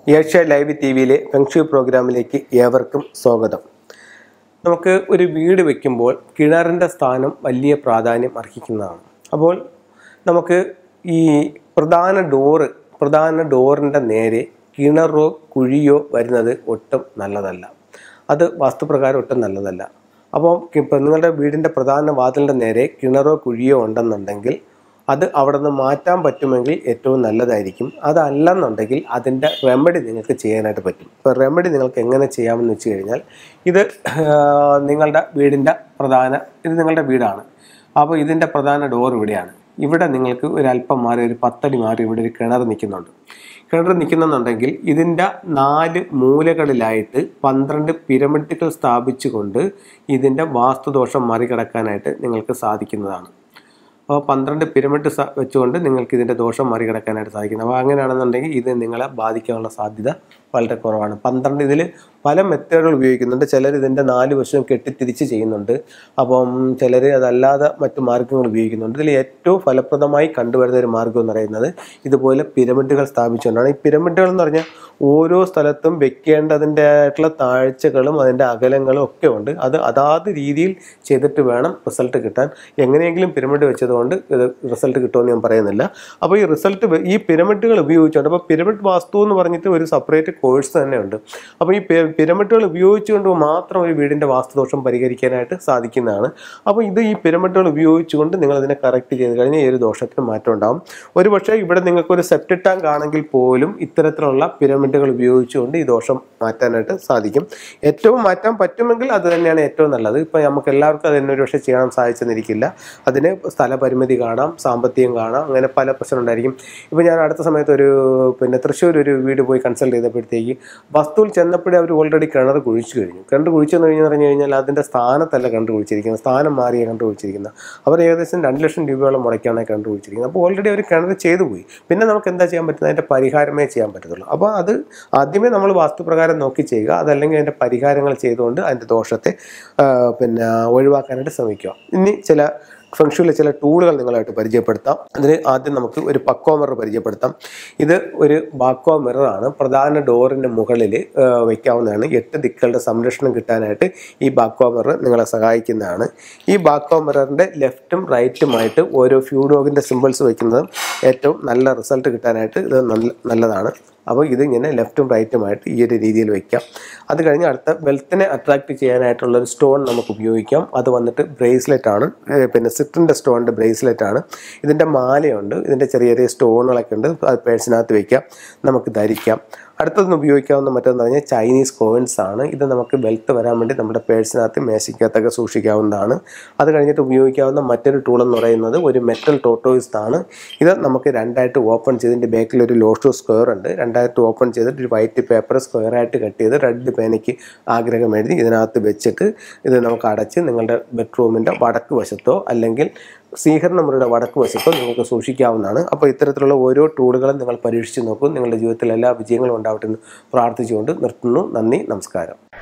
Asia live T വിയിലെ feng shui പ്രോഗ്രാമിലേക്ക് ഏവർക്കും സ്വാഗതം നമുക്ക് ഒരു വീട് വെക്കുമ്പോൾ കിണറിൻ്റെ സ്ഥാനം വലിയ പ്രാധാന്യം അർഹിക്കുന്നതാണ് അപ്പോൾ നമുക്ക് ഈ പ്രധാന ഡോറ് പ്രധാന ഡോറിൻ്റെ നേരെ കിണറോ കുഴിയോ വരുന്നത് ഒട്ടും നല്ലതല്ല അത് വാസ്തുപ്രകാരം ഒട്ടും നല്ലതല്ല അപ്പോൾ ഇപ്പം നിങ്ങളുടെ വീടിൻ്റെ പ്രധാന വാതിലിൻ്റെ നേരെ കിണറോ കുഴിയോ ഉണ്ടെന്നുണ്ടെങ്കിൽ അത് അവിടെ നിന്ന് മാറ്റാൻ പറ്റുമെങ്കിൽ ഏറ്റവും നല്ലതായിരിക്കും അതല്ലെന്നുണ്ടെങ്കിൽ അതിൻ്റെ റെമഡി നിങ്ങൾക്ക് ചെയ്യാനായിട്ട് പറ്റും ഇപ്പോൾ റെമഡി നിങ്ങൾക്ക് എങ്ങനെ ചെയ്യാമെന്ന് വെച്ച് കഴിഞ്ഞാൽ ഇത് ആ, നിങ്ങളുടെ വീടിൻ്റെ പ്രധാന ഇത് നിങ്ങളുടെ വീടാണ് അപ്പോൾ ഇതിൻ്റെ പ്രധാന ഡോർ ഇവിടെയാണ് ഇവിടെ നിങ്ങൾക്ക് ഒരു അല്പം മാറി ഒരു പത്തടി മാറി ഇവിടെ ഒരു കിണർ നിൽക്കുന്നുണ്ട് കിണർ നിൽക്കുന്നുണ്ടെങ്കിൽ ഇതിൻ്റെ നാല് മൂലകളിലായിട്ട് പന്ത്രണ്ട് പിരമിഡുകൾ സ്ഥാപിച്ചുകൊണ്ട് ഇതിൻ്റെ വാസ്തുദോഷം മറികടക്കാനായിട്ട് നിങ്ങൾക്ക് സാധിക്കുന്നതാണ് അപ്പോൾ പന്ത്രണ്ട് പിരമിഡ് സ വെച്ചുകൊണ്ട് നിങ്ങൾക്ക് ഇതിൻ്റെ ദോഷം മറികടക്കാനായിട്ട് സാധിക്കുന്നു അപ്പോൾ അങ്ങനെയാണെന്നുണ്ടെങ്കിൽ ഇത് നിങ്ങളെ ബാധിക്കാനുള്ള സാധ്യത വളരെ കുറവാണ് പന്ത്രണ്ട് ഇതിൽ പല മെത്തേഡുകൾ ഉപയോഗിക്കുന്നുണ്ട് ചിലർ ഇതിൻ്റെ നാല് വശവും കെട്ടിത്തിരിച്ച് ചെയ്യുന്നുണ്ട് അപ്പം ചിലർ അതല്ലാതെ മറ്റു മാർഗ്ഗങ്ങൾ ഉപയോഗിക്കുന്നുണ്ട് ഇതിൽ ഏറ്റവും ഫലപ്രദമായി കണ്ടുവരുന്ന ഒരു മാർഗ്ഗം എന്ന് പറയുന്നത് ഇതുപോലെ പിരമിഡുകൾ സ്ഥാപിച്ചുകൊണ്ടാണ് ഈ പിരമിഡുകൾ എന്ന് പറഞ്ഞാൽ ഓരോ സ്ഥലത്തും വെക്കേണ്ടതിൻ്റെ ആയിട്ടുള്ള താഴ്ചകളും അതിൻ്റെ അകലങ്ങളും ഒക്കെ ഉണ്ട് അത് അതാത് രീതിയിൽ ചെയ്തിട്ട് വേണം റിസൾട്ട് കിട്ടാൻ എങ്ങനെയെങ്കിലും പിരമിഡ് വെച്ചതുകൊണ്ട് ഇത് റിസൾട്ട് കിട്ടുമെന്ന് ഞാൻ പറയുന്നില്ല അപ്പോൾ ഈ റിസൾട്ട് ഈ പിരമിഡുകൾ ഉപയോഗിച്ചുകൊണ്ട് അപ്പോൾ പിരമിഡ് വാസ്തു എന്ന് പറഞ്ഞിട്ട് ഒരു സെപ്പറേറ്റ് കോഴ്സ് തന്നെയുണ്ട് അപ്പോൾ ഈ പി- പിരമിഡുകൾ ഉപയോഗിച്ചുകൊണ്ട് മാത്രം ഒരു വീടിൻ്റെ വാസ്തുദോഷം പരിഹരിക്കാനായിട്ട് സാധിക്കുന്നതാണ് അപ്പോൾ ഇത് ഈ പിരമിഡുകൾ ഉപയോഗിച്ചുകൊണ്ട് നിങ്ങൾ ഇതിനെ കറക്റ്റ് ചെയ്ത് കഴിഞ്ഞാൽ ഈ ഒരു ദോഷത്തിന് മാറ്റം ഉണ്ടാകും ഒരു പക്ഷേ ഇവിടെ നിങ്ങൾക്ക് ഒരു സെപ്റ്റ് ടാങ്ക് ആണെങ്കിൽ പോലും ഇത്തരത്തിലുള്ള പിരമിഡുകൾ ഉപയോഗിച്ചുകൊണ്ട് ഈ ദോഷം മാറ്റാനായിട്ട് സാധിക്കും ഏറ്റവും മാറ്റാൻ പറ്റുമെങ്കിൽ അത് തന്നെയാണ് ഏറ്റവും നല്ലത് ഇപ്പോൾ നമുക്ക് എല്ലാവർക്കും അത് തന്നെ ഒരു പക്ഷേ ചെയ്യാൻ സാധിച്ചെന്നിരിക്കില്ല അതിന് സ്ഥലപരിമിതി കാണാം സാമ്പത്തികം കാണാം അങ്ങനെ പല പ്രശ്നം ഉണ്ടായിരിക്കും ഇപ്പോൾ ഞാൻ അടുത്ത സമയത്ത് ഒരു പിന്നെ തൃശ്ശൂർ ഒരു വീട് പോയി കൺസൾട്ട് ചെയ്തപ്പോഴത്തേക്ക് വസ്തുവിൽ ചെന്നപ്പോഴേ അവർ ഓൾറെഡി കിണർ കുഴിച്ചു കഴിഞ്ഞു കിണർ കുഴിച്ചെന്ന് കഴിഞ്ഞ് പറഞ്ഞു കഴിഞ്ഞാൽ അതിൻ്റെ സ്ഥാനത്തല്ല കണ്ടു കുഴിച്ചിരിക്കുന്നത് സ്ഥാനം മാറിയേ കണ്ടു കുഴിച്ചിരിക്കുന്നത് അവർ ഏകദേശം രണ്ട് ലക്ഷം രൂപയോളം മുടക്കാണ് കണ്ടു കുഴിച്ചിരിക്കുന്നത് അപ്പോൾ ഓൾറെഡി അവർ കിണർ ചെയ്തു പോയി പിന്നെ നമുക്ക് എന്താ ചെയ്യാൻ പറ്റുന്നത് അതിൻ്റെ പരിഹാരമേ ചെയ്യാൻ പറ്റത്തുള്ളൂ അപ്പോൾ അത് ആദ്യമേ നമ്മൾ വാസ്തുപ്രകാരം നോക്കി ചെയ്യുക അതല്ലെങ്കിൽ അതിൻ്റെ പരിഹാരങ്ങൾ ചെയ്തുകൊണ്ട് അതിൻ്റെ ദോഷത്തെ ആ, പിന്നെ ഒഴിവാക്കാനായിട്ട് ശ്രമിക്കുക ഇനി ചില ഫംഗ്ഷനിലെ ചില ടൂളുകൾ നിങ്ങളായിട്ട് പരിചയപ്പെടുത്താം അതിന് ആദ്യം നമുക്ക് ഒരു പക്കോ മിറർ പരിചയപ്പെടുത്താം ഇത് ഒരു ബാക്കോ മിററാണ് പ്രധാന ഡോറിൻ്റെ മുകളിൽ വയ്ക്കാവുന്നതാണ് എട്ട് ദിക്കുകളുടെ സംരക്ഷണം കിട്ടാനായിട്ട് ഈ ബാക്കോ മിറർ നിങ്ങളെ സഹായിക്കുന്നതാണ് ഈ ബാക്കോ മിററിൻ്റെ ലെഫ്റ്റും റൈറ്റുമായിട്ട് ഓരോ ഫ്യൂഡോഗിൻ്റെ സിമ്പിൾസ് വയ്ക്കുന്നതും ഏറ്റവും നല്ല റിസൾട്ട് കിട്ടാനായിട്ട് ഇത് നല്ല നല്ലതാണ് അപ്പോൾ ഇതിങ്ങനെ ലെഫ്റ്റും റൈറ്റുമായിട്ട് ഈ ഒരു രീതിയിൽ വയ്ക്കാം അത് കഴിഞ്ഞ് അടുത്ത വെൽത്തിനെ അട്രാക്റ്റ് ചെയ്യാനായിട്ടുള്ള ഒരു സ്റ്റോൺ നമുക്ക് ഉപയോഗിക്കാം അത് വന്നിട്ട് ബ്രേസ്ലെറ്റ് ആണ് ഏഹ് പിന്നെ സിട്രിൻ്റെ സ്റ്റോണിൻ്റെ ബ്രേസ്ലെറ്റ് ആണ് ഇതിൻ്റെ മാലയുണ്ട് ഇതിൻ്റെ ചെറിയ ചെറിയ സ്റ്റോണുകളൊക്കെ ഉണ്ട് അത് പേഴ്സിനകത്ത് വയ്ക്കാം നമുക്ക് ധരിക്കാം അടുത്തതൊന്ന് ഉപയോഗിക്കാവുന്ന മറ്റൊന്ന് പറഞ്ഞാൽ ചൈനീസ് കോയിൻസ് ആണ് ഇത് നമുക്ക് വെൽത്ത് വരാൻ വേണ്ടി നമ്മുടെ പേഴ്സിനകത്ത് മേശയ്ക്കകത്തൊക്കെ സൂക്ഷിക്കാവുന്നതാണ് അത് കഴിഞ്ഞിട്ട് ഉപയോഗിക്കാവുന്ന മറ്റൊരു ടൂൾ എന്ന് പറയുന്നത് ഒരു മെറ്റൽ ടോട്ടോയിസ് ആണ് ഇത് നമുക്ക് രണ്ടായിട്ട് ഓപ്പൺ ചെയ്തിൻ്റെ ബാക്കിൽ ഒരു ലോഷോ സ്ക്വയർ ഉണ്ട് രണ്ടായിട്ട് ഓപ്പൺ ചെയ്തിട്ട് ഒരു വൈറ്റ് പേപ്പർ സ്ക്വയറായിട്ട് കട്ട് ചെയ്ത് റെഡ് പേനയ്ക്ക് ആഗ്രഹം എഴുതി ഇതിനകത്ത് വെച്ചിട്ട് ഇത് നമുക്ക് അടച്ച് നിങ്ങളുടെ ബെഡ്റൂമിൻ്റെ വടക്ക് വശത്തോ അല്ലെങ്കിൽ സ്വീകരണ മുറിയുടെ വടക്ക് വശത്തോ നിങ്ങൾക്ക് സൂക്ഷിക്കാവുന്നതാണ് അപ്പോൾ ഇത്തരത്തിലുള്ള ഓരോ ടൂളുകളും നിങ്ങൾ പരീക്ഷിച്ച് നോക്കും നിങ്ങളുടെ ജീവിതത്തിൽ എല്ലാ വിജയങ്ങളും ഉണ്ടാവട്ടെ എന്ന് പ്രാർത്ഥിച്ചുകൊണ്ട് നിർത്തുന്നു നന്ദി നമസ്കാരം